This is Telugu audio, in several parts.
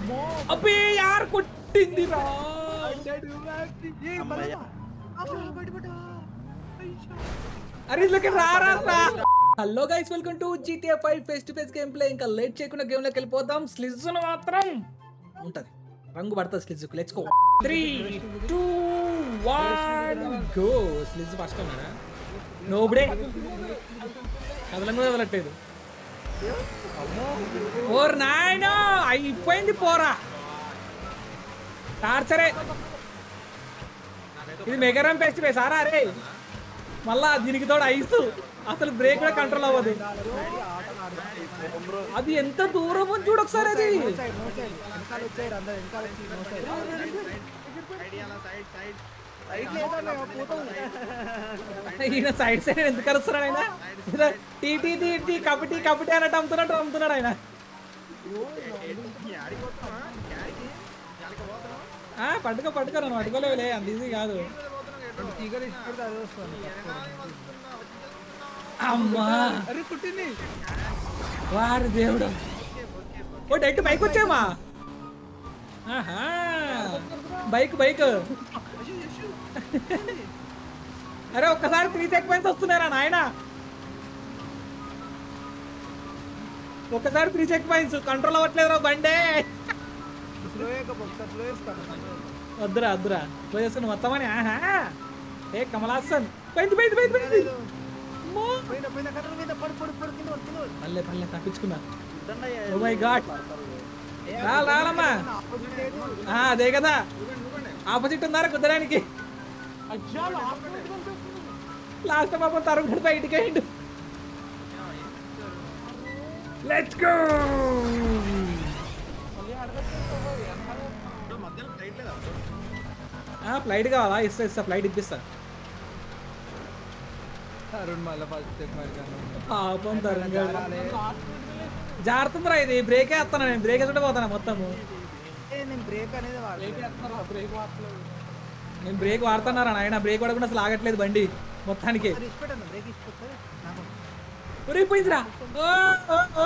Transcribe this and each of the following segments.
అబ్బే యార్ కొట్టింది రా అరే ఇట్లకి రారా రా hello guys welcome to GTA five face to face game play ఇంకా లేట్ చేయకుండా గేమ్ లోకి వెళ్ళిపోదాం స్లిజ్ మాత్రం ఉంటది రంగు పడుతుంది స్లిజ్ let's go three two one go స్లిజ్ ఫస్ట్ ఉన్నారా నోబడే కదలం కూడా వదలట్లేదు ఓర్ నాయన అయిపోయింది పోరా టార్చరే ఇది మెగరం ఫెస్ట్ సారా అరే మళ్ళా దీనికి తోడు ఐస్ అసలు బ్రేక్ కూడా కంట్రోల్ అవ్వదు అది ఎంత దూరం ఉంది చూడు ఒకసారి అది ఈయన సైడ్ సైడ్ ఎందుకు కలుస్తున్నాడు ఆయన tea tea tea tea kabaddi kabaddi అన్నట్టు అమ్ముతున్నట్టు అమ్ముతున్నాడు ఆయన ఆ, పట్టుకో పట్టుకో నన్ను పట్టుకోలేవులే అంత ఈజీ కాదు అమ్మా వారి దేవుడు ఓ డైరెక్ట్ బైక్ వచ్చామా ఆహా బైక్ బైక్ అరే ఒక్కసారి త్రీ చెక్ పాయింట్స్ వస్తున్నారా నాయన ఒక్కసారి త్రీ చెక్ పాయింట్స్ కంట్రోల్ అవ్వట్లేదు బండే వద్దురా వద్దురా పోయి చేసుకుని మొత్తం అని ఆహా ఏ కమలాసన్ పోయింది పోయింది పోయింది పోయింది అమ్మో. పల్లె పల్లె తప్పించుకున్నా ఓ మై గాడ్ రా రాలమ్మా ఆ, అదే కదా ఆపోజిట్ ఉన్నారా కుదరానికి లాస్ట్ పాపం తరుముడు బయటికి అయ్యిండు లెట్స్ గో ఫ్లైట్ కావాలా ఇస్తా ఇస్తా ఫ్లైట్ ఇప్పిస్తా పాపం తరుణ్ గారు జారుతుందిరా ఇది బ్రేక్ వేస్తాను నేను బ్రేక్ వేసుకుంటే పోతాను మొత్తము బ్రేక్ అనేది నేను బ్రేక్ వాడుతున్నారా నాయన బ్రేక్ వాడకుండా అసలు ఆగట్లేదు బండి మొత్తానికి ఇష్టపెట్టాను బ్రేక్ ఇష్టపోతుంది నాకు ఉరిగిపోయిందిరా ఓ, ఓ, ఓ.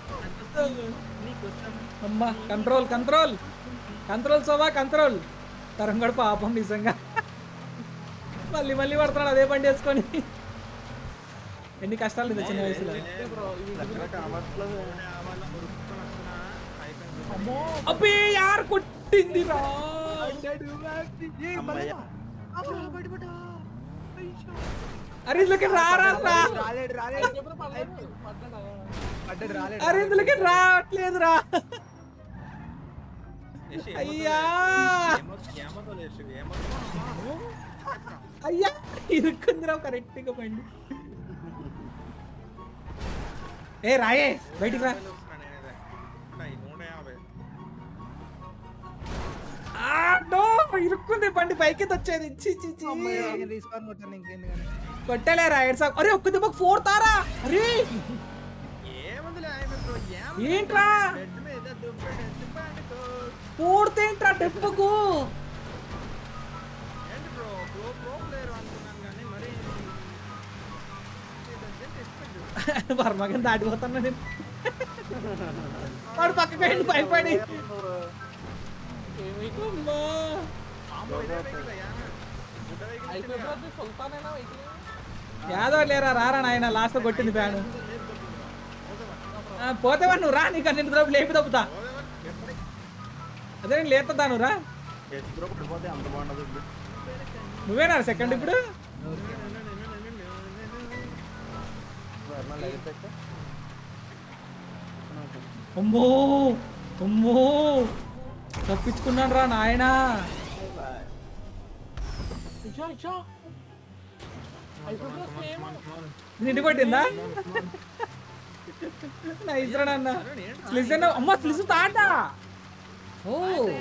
అమ్మా కంట్రోల్ కంట్రోల్ కంట్రోల్ సోవా కంట్రోల్ తరం కూడా పాపం నిజంగా మళ్ళీ మళ్ళీ పడుతున్నాడు అదే బండి వేసుకొని ఎన్ని కష్టాలు ఇది చిన్న వయసులో అబ్బే యార్ కొట్టింది రా అరే ఇందులోకి రారా రా రాలేడు రాలేడు పడ్డాడు రాలేడు అరే ఇందులోకి రావట్లేదు రా అయ్యా అయ్యా ఇరుక్కుందిరా కరెక్ట్ గా బండి ఏ రాయే బయటికి రా ఆ, నో ఇరుక్కుంది బండి పైకి వచ్చేది చి చి చి రీస్పాన్ కొట్టాను ఇంకెందుకని కొట్టలే రా ఎడ్సా అరే ఒక్క దెబ్బకు ఫోర్ తారా అరే ఏంట్రా ఫోర్త్ ఏంట్రా దెబ్బకు వర్మగన్ దాటిపోతున్నా నేను వాడు పక్కకి వెళ్ళి భయపడి అమ్మా. యాదవ్ లేరా రారా నాయన లాస్ట్ కొట్టింది ఫ్యాను ఆ, పోతే వాడు నువ్వు రా నీకు అన్ని తప్పు లేపి తప్పుతా అదే నేను లేపుతా నువ్వు రా నువ్వేనా సెకండ్ ఇప్పుడు అమ్మో అమ్మో తప్పించుకున్నాను రా నాయనా నిండి కొట్టిందా నైస్ రా నాన్న స్లిజ్ అన్న అమ్మ స్లిజ్ తాట ఓ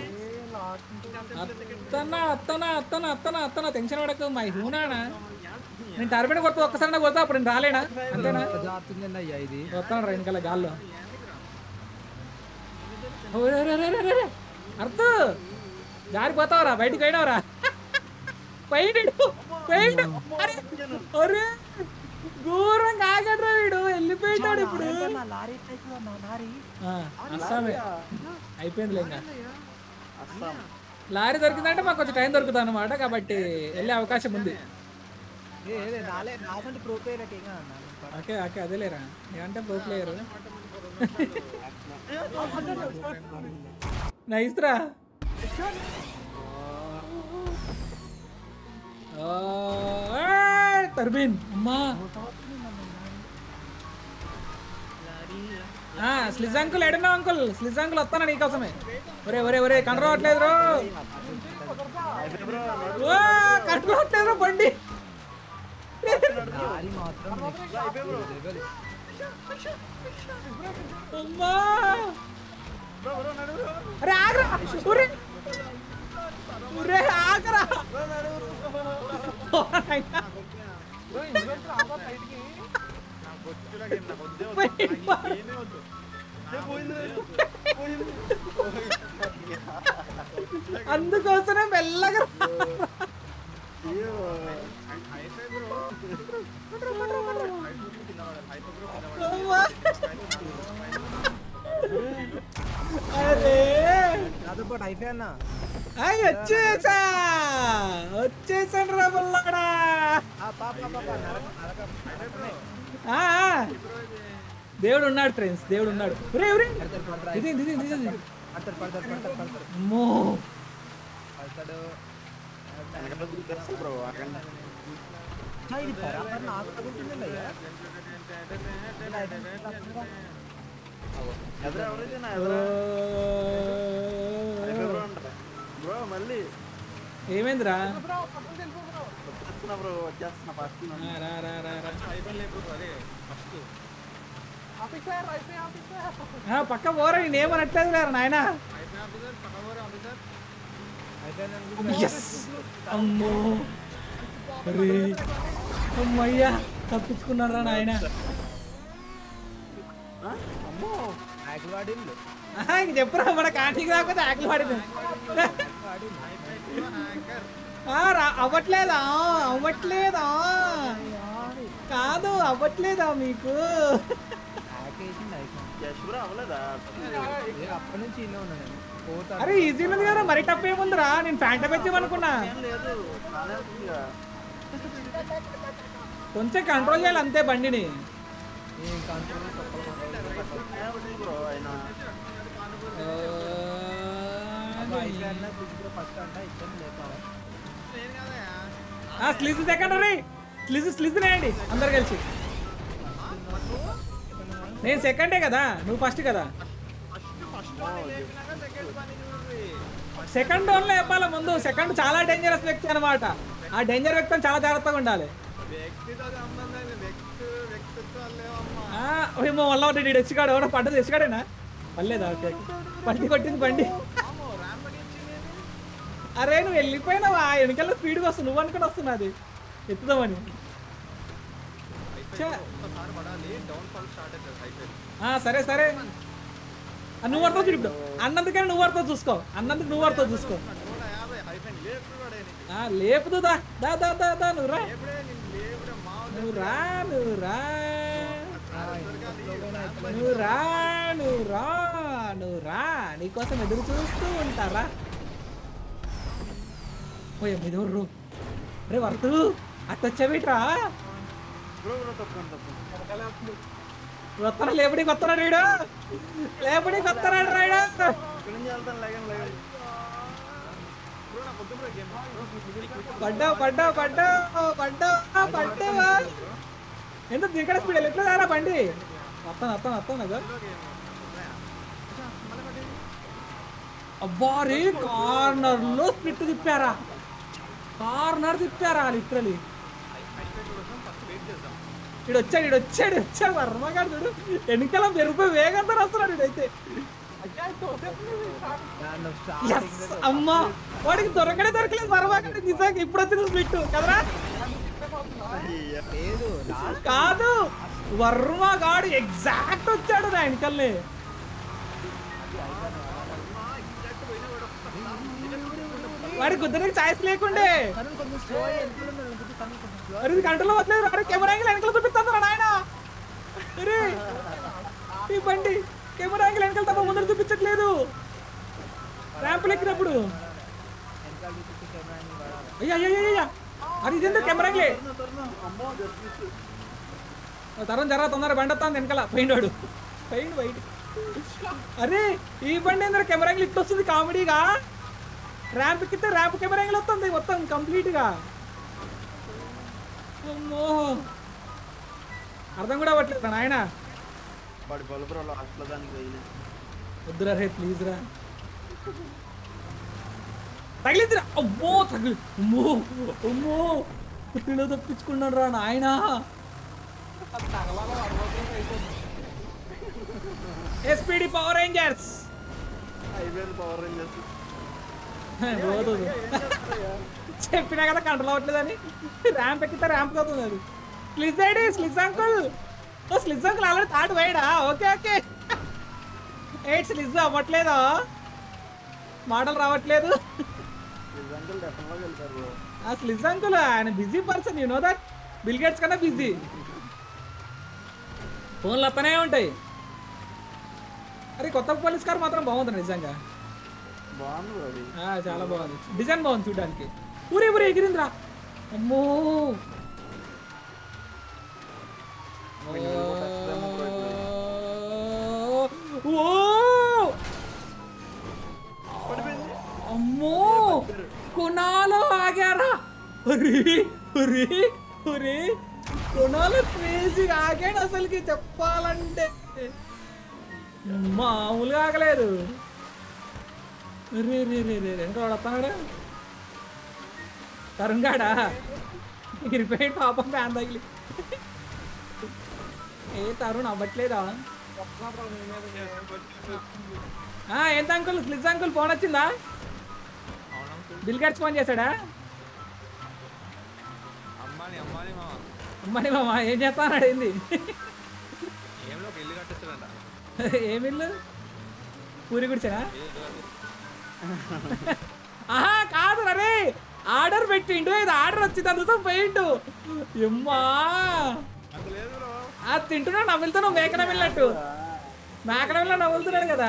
అత్తన అత్తన అత్తన అత్తన అత్తన టెన్షన్ పడక మై హూనానా నేను టర్బిన్ కొడతా ఒక్కసారి నాకు కొడతా అప్పుడు నేను రాలేనా అంతేనా జారుతుంది అయ్యా ఇది వస్తాను రా వెనకాల గాల్లో అర్థ జారిపోతావురా బయటికి పోయినావురా బయట బయట అరే అరే ఘోరంగా ఆగడ్రా వీడు వెళ్ళిపోయాడు ఇప్పుడు నా లారీ ఎట్లయితుందో నా లారీ ఆ, అస్సామే అయిపోయింది ఇంకా అస్సాం లారీ దొరికిందంటే మాకు కొంచెం టైం దొరుకుతుంది అనమాట కాబట్టి వెళ్ళే అవకాశం ఉంది ఏ ఏదే నాలే నాసంటే ప్రో ప్లేయర్కి ఏం కాదన్నా నేను పడ- ఓకే ఓకే అదేలేరా ఏమంటే ప్రో ప్లేయర్ నైస్ రా టర్బిన్ అమ్మా స్లిజ్ అంకుల్ ఎడనా అంకుల్ స్లిజ్ అంకుల్ వస్తానా నీకోసమే ఒరే ఒరే ఒరే కనరావట్లేదు రో కట్టుకోవట్లేదు బండి లారీ మాత్రం next level. అమ్మా అరే ఆగరా ఒరే ఒరే ఆగరా పోరాయనా. అందుకోసమే మెల్లగా అమ్మా. అరే నాతో పాటు అయిపోయా అన్న అయ్ వచ్చేసా వచ్చేసాను రా బుల్లడా ఆ పాప పాప నరక నరక నరకమే. ఆ, ఆ. దేవుడు ఉన్నాడు ఫ్రెండ్స్ దేవుడు ఉన్నాడు ఒరే ఒరే పడతాడు పడతాడు ఇది ఇది ఇది ఇది పడతాడు పడతాడు పడతాడు పడతాడు అమ్మో పడతాడు బ్రో అక్కడ ఆ, ఇది బరాబర్ నాకు తగులుతుందండి అయ్యా ఎదురు ఎవరైతే నా ఓ. ఎదురు బ్రో అంటారా బ్రో మళ్ళీ ఏమైందిరా వచ్చేస్తున్నా బ్రో వచ్చేస్తున్నా ఫస్ట్ ఆ, రా రా రా రా ఆ, పక్క పోరా నేనేమనట్లేదు లేరు నాయన ఎస్ అమ్మో అరే అమ్మయ్యా తప్పించుకున్నారా నాయన అమ్మో ఆకులు వాడిల్లు ఆహా, ఇంక చెప్పురా మన కాంటీకి రాకపోతే ఆకలి పడింది ఆ, రా- అవ్వట్లేదా అవ్వట్లేదా కాదు అవ్వట్లేదా మీకు ఆకేసింది అయిపోయింది యశ్ బ్రో అవ్వలేదా ఏ, అప్పటి నుంచి ఇన్నే ఉన్నా నేను పోతా అరే ఈజీ ఉంది కదా మరి టప్ ఏముందిరా నేను ప్యాంట్ పెంచామనుకున్నా ఏం లేదు బాగానే ఉంటుందిగా కొంచెం కంట్రోల్ చేయాలి అంతే బండిని ఏం కంట్రోల్ ఏం బ్రో అయినా అయిపోయా ఫస్ట్ అంట ఇచ్చాను లేపావా స్లిజ్ సెకండ్ రీ స్లిజ్ స్లిజ్ నేయండి అందరు కలిసి నేను సెకండే కదా నువ్వు ఫస్ట్ కదా సెకండ్ ఓన్లో చెప్పాలి ముందు సెకండ్ చాలా డేంజరస్ వ్యక్తి అనమాట ఆ డేంజర్ వ్యక్తి చాలా జాగ్రత్తగా ఉండాలి ఆ, ఏమో వల్ల ఒకటి తెచ్చికాడు ఎవడో పడ్డది తెచ్చికాడేనా పర్లేదా ఓకే ఓకే. బండి కొట్టింది బండి అరే నువ్వు వెళ్ళిపోయినావా వెనకాల స్పీడ్గా వస్తుంది నువ్వు అనుకుని వస్తున్నది ఎత్తుదామని ఛే. ఆ, సరే సరే ఆ, నువ్వు పడతావు చూడు ఇప్పుడు అన్నందుకని నువ్వు పడతావు చూసుకో అన్నందుకు నువ్వు పడతావు చూసుకో ఆ, లేపుదు దా దా దా దా దా నువ్వు రా నువ్వు రా నువ్వు రా నువ్వు రా నువ్వు రా నువ్వు రా నీకోసం ఎదురు చూస్తూ ఉంటారా ఓయ్ మీదెవరు రే వర్తు అట్టొచ్చావిట్రా బ్రో బ్రో తప్పకుండా తప్పకుండా వస్తారా లేపడికి వస్తున్నాడు రీడు లేపడికి వస్తున్నాడు రైడు ఇక్కడి నుంచి వెళ్తాను లేగండి లేగండి పడ్డావు పడ్డావు పడ్డావు పడ్డావు పడ్డావా ఎందుకు దిగడ స్పీడ్ ఎట్లా రారా బండి వస్తాను వస్తాను వస్తాను కదా అబ్బా రే కార్నర్ లో స్ప్లిట్ తిప్పారా కార్నర్ తిప్పారా లిటరలీ ఇడు వచ్చాడు ఇడు వచ్చాడు వచ్చాడు వర్మగాడు చూడు వెనకాల మెరుపు వేగంతో వస్తున్నాడు ఇడైతే Yes! అమ్మా వాడికి దొరకడే దొరకలేదు వర్మగాడు నిజంగా ఇప్పుడు వచ్చింది స్ప్లిట్ కదరా లేదు లాస్ట్ కాదు వర్మ గాడు ఎగ్జాక్ట్ వచ్చాడు నా వెనకల్ని వాడి గుద్దరికి ఛాయిస్ లేకుండే తను కొంచెం స్లో అయ్యి వెళ్తున్నాడు అనుకుంటే తను కొంచెం స్లో అరే ఇది కంట్రోల్ వస్తలేదు అరే కెమెరా యాంగిల్ వెనకాల చూపిస్తాను నాయన అరే ఈ బండి కెమెరా యాంగిల్ వెనకాల తప్ప ముందర చూపించట్లేదు ర్యాంపులు ఎక్కినప్పుడు వెనకాల చూపించి కెమెరా అని వాడాలి అయ్యా అయ్యా అయ్యా, అయ్యా అది ఇదేందో కెమెరాలే తరుణ్, తరుణ్, అమ్మో జస్ట్ తరం జరా తొందర బండి వస్తాను వెనకాల పోయినాడు పోయిండు బయట అరే ఈ బండి ఏంద్ర కెమెరా యాంగిల్ ఇట్లా వస్తుంది కామెడీగా ర్యాంప్ ఎక్కితే ర్యాంప్ కెమెరా యాంగిల్ వస్తుంది మొత్తం కంప్లీట్గా అమ్మో అర్థం కూడా అవ్వట్లేదు నాయన వాడి బలుపురా లాస్ట్లో దానికి పోయినా వద్దురా రే ప్లీజ్ రా తగిలిద్దిరా అమ్మో తగిలి అమ్మో అమ్మో పుట్టిలో తప్పించుకున్నాడు రా నాయనా ఎస్పీడి పవర్ రేంజర్స్ అయిపోయింది పవర్ రేంజర్స్ పోతుంది చెప్పినా కదా కంట్రోల్ అవ్వట్లేదని ర్యాంప్ ఎక్కితే ర్యాంప్ అవుతుంది అది స్లిజ్ ఐడి స్లిజ్ అంకుల్ ఓ స్లిజ్ అంకుల్ ఆల్రెడీ థర్డ్ వేయడా ఓకే ఓకే ఎయిట్ స్లిజ్ అవ్వట్లేదా మాటలు రావట్లేదు నిజంగా డెఫినెట్గా వెళ్తారు bro. ఆ స్లిజ్ అంకుల్ ఆయన busy person you know that Bill Gates కన్నా బిజీ ఫోన్లు వస్తూనే ఉంటాయి అరే కొత్త పోలీస్ కార్ మాత్రం బాగుంది నిజంగా బాగుంది bro అది ఆ, చాలా బాగుంది డిజైన్ బాగుంది చూడడానికి ఊరే ఊరే ఎగిరిందిరా అమ్మో ఓ అమ్మో కొనాలో ఆగారా అరే అరే అరే కొనాలో క్రేజీ ఆగాడు అసలుకి చెప్పాలంటే మామూలుగా ఆగలేదు రే రే రే రే ఎంత వాడు వస్తున్నాడు తరుణ్ గాడా ఇరిపోయాడు పాపం ఫ్యాన్ తగిలి ఏ తరుణ్ అవ్వట్లేదా ఆ, ఎంత అంకుల్ స్లిజ్ అంకుల్ ఫోన్ వచ్చిందా బిల్ గేట్స్ ఫోన్ చేశాడా అమ్మాని అమ్మాని మామ అమ్మని మామ ఏం చేస్తానాడు ఏంది ఏంలో ఒక ఇల్లు కట్టిస్తాడంట ఏమి ఇల్లు పూరి గుడిచానా ఏదో అది. ఆహా కాదు రే ఆర్డర్ పెట్టిండు ఇది ఆర్డర్ వచ్చింది అందుతో పోయిండు ఎమ్మా అంత లేదు బ్రో ఆ తింటున్నా నవ్వులుతున్నావు మేకన వెళ్ళినట్టు మేకన వెళ్ళ నవ్వులుతున్నాడు కదా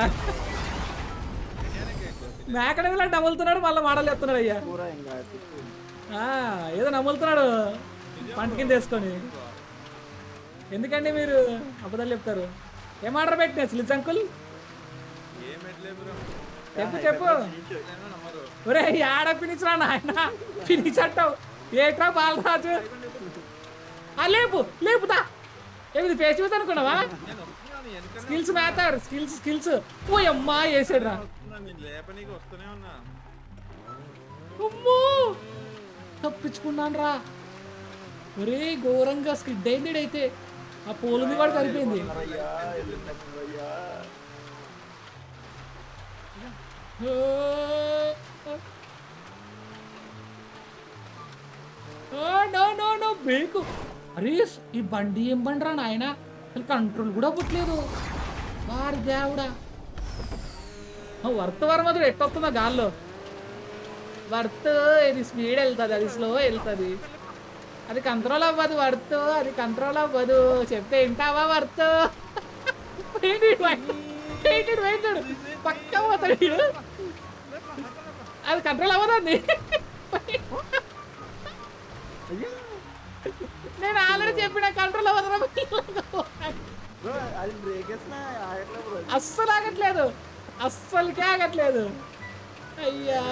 మేకన వెళ్ళ నవ్వులుతున్నాడు మళ్ళీ మాటలు చెప్తున్నాడు అయ్యా కూర ఇంకా ఆ, ఏదో నవ్వులుతున్నాడు పంట కింద వేసుకొని ఎందుకండి మీరు అబద్ధాలు చెప్తారు ఏం ఆర్డర్ పెట్టినా స్లిజ్ అంకుల్ ఏం పెట్టలేదు బ్రో చెప్పు చెప్పు నేను నమ్మరు ఒరే ఆడ ఫినిష్ రా నాయన ఫినిష్ అంటావు ఏట్రా బాలరాజు ఆ లేపు లేపుతా ఏమిది ఫేస్ చూసి అనుకున్నావా నేను వస్తున్నాను వెనక స్కిల్స్ మ్యాటర్ స్కిల్స్ స్కిల్స్ ఓ అమ్మా వేసాడు రా వస్తున్నాను నేను లేపనీకి వస్తూనే ఉన్నా అమ్మో తప్పించుకున్నాను రా ఒరే ఘోరంగా స్కిడ్ అయింది అయితే ఆ పోలు కూడా సరిపోయింది అయ్యా వెళ్ళిపోయారు అయ్యా నో నో నో బ్రేక్ అరే ఈ బండి ఏం బండి రా నాయన అసలు కంట్రోల్ కూడా పుట్టలేదు వారి దేవుడా వర్త్ వరమదుడు ఎట్టొస్తుందా గాల్లో వర్త్ ఇది స్పీడ్ వెళ్తుంది అది స్లో వెళ్తుంది అది కంట్రోల్ అవ్వదు వర్త్ అది కంట్రోల్ అవ్వదు చెప్తే వింటావా వర్త్ వెయిటాడు పక్క పోతాడు వీడు. అది కంట్రోల్ అవ్వదండి నేను ఆల్రెడీ చెప్పిన కంట్రోల్ అవ్వదు బ్రో అది బ్రేక్ వేసినా ఆగట్లేదు బ్రో అస్సలు ఆగట్లేదు అస్సలకే ఆగట్లేదు అయ్యా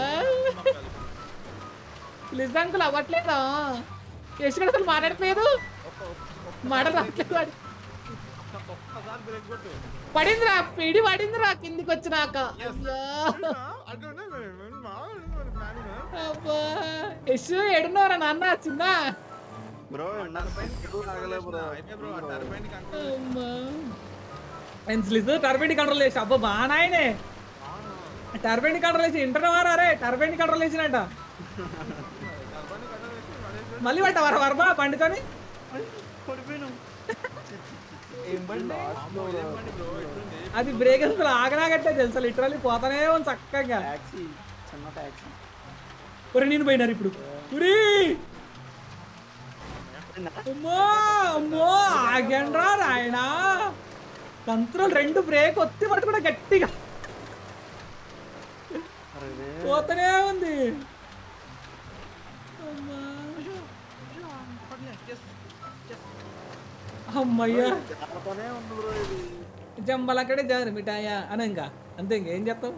ప్లీజ్ అంకుల్ అవ్వట్లేదా యశ్వర్ అసలు మాట్లాడట్లేదు మాట రావట్లేదు వాడి. ఒక్కసారి బ్రేక్ కొట్టు పడిందిరా పిడి పడిందిరా కిందికి వచ్చినాక అయ్యా అట్లా ప్లాన్ అబ్బా యశ్ ఎడున్నవరా నాన్న చిన్న బ్రో ఆగలేదు బ్రో అయితే బ్రో ఆ టర్బైన్ కంట్రోల్ అమ్మా పెన్సిల్ టర్బైన్ కంట్రోల్ చేసి అబ్బా బా నాయనే టర్బైన్ కంట్రోల్ చేసి ఇంటర్ వారా రే టర్బైన్ కంట్రోల్ చేసినట్ట టర్బైన్ కంట్రోల్ చేసి పడేసి మళ్ళీ పట్ట వర వర్మ పండుకొని పడిపోయినాం ఏం బండి అమ్మో ఏం బండి బ్రో ఎట్లుంది అది బ్రేక్ అసలు ఆగనాగట్టే తెలుసా లిటరల్లీ పోతానే ఉంది చక్కగా ట్యాక్సీ చిన్న ట్యాక్సీ ఒరే నేను పోయినారు ఇప్పుడు ఉరి అమ్మో అమ్మో ఆగండ్రా రాయనా కంట్రోల్ రెండు బ్రేక్ ఒత్తి పట్టుకుంటే గట్టిగా పోతనే ఉంది అమ్మా. అమ్మయ్యా జాగ్రత్తనే ఉంది బ్రో ఇది జంబలక్కడే జారు మిఠాయా అని ఇంకా అంతే ఇంకా ఏం చెప్తాం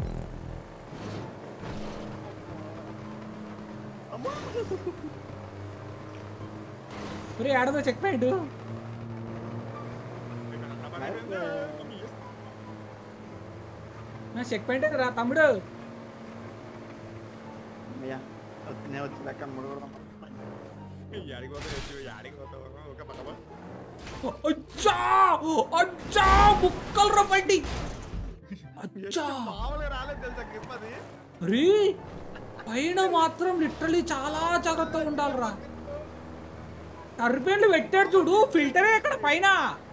ఒరే ఆడదో చెక్ పాయింట్ నా చెక్ పాయింట్ రా తమ్ముడు అమ్మయ్య వచ్చినే వచ్చి లెక్క అమ్మడు కూడా యాడికి పోతావు ఎత్తు, యాడికి పోతావు ఒక పక్క పో. అచ్చా అచ్చా ముక్కలు రా బండి అచ్చా మామూలుగా రాలేదు తెలుసా గ్రిప్ అది రీ పైన మాత్రం లిటరలీ చాలా జాగ్రత్తగా ఉండాలిరా టర్బైన్లు పెట్టాడు చూడు ఫిల్టరే ఇక్కడ పైన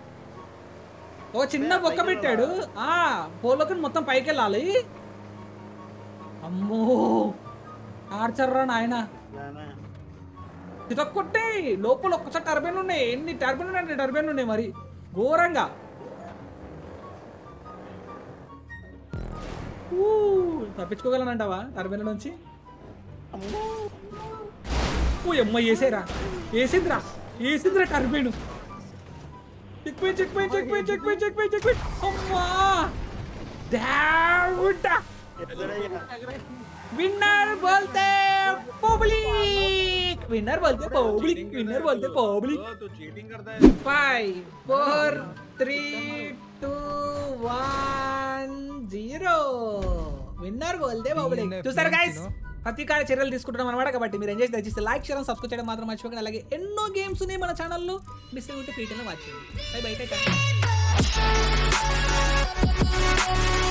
ఓ చిన్న బొక్క పెట్టాడు ఆ పోలోకి మొత్తం పైకి వెళ్ళాలి అమ్మో ఆర్చర్రా నాయన ఇలానే. ఇదొక్కటే లోపల ఒక్కసారి టర్బైన్లు ఉన్నాయి ఎన్ని టర్బైన్లు ఉన్నాయి టర్బైన్లు ఉన్నాయి మరి ఘోరంగా ఊ, తప్పించుకోగలనంటావా టర్బైన్ల నుంచి అమ్మో ఓ అమ్మ వేసేరా వేసిందిరా వేసిందిరా టర్బైన్ చెక్ పోయి చెక్ పోయి చెక్ పోయి చెక్ పోయి చెక్ పోయి చెక్ పోయి అమ్మా డావుడా ఎదురయ్యా. విన్నర్ बोलते पब्लिक विनर बोलते पब्लिक विनर बोलते पब्लिक ఓ, తూ చీటింగ్ करता है five four three two one zero winner బోల్తే పబ్లిక్ చూసారు గైస్ ప్రతీకార చర్యలు తీసుకుంటున్నాం అనమాట కాబట్టి మీరు ఏం చేసి దయచేసి లైక్ చేయడం సబ్స్క్రైబ్ చేయడం మాత్రం మర్చిపోకండి అలాగే ఎన్నో గేమ్స్ ఉన్నాయి మన ఛానల్లో మిస్ ఉంటే ఫ్రీ టైంలో వాచ్ చేయండి బై బై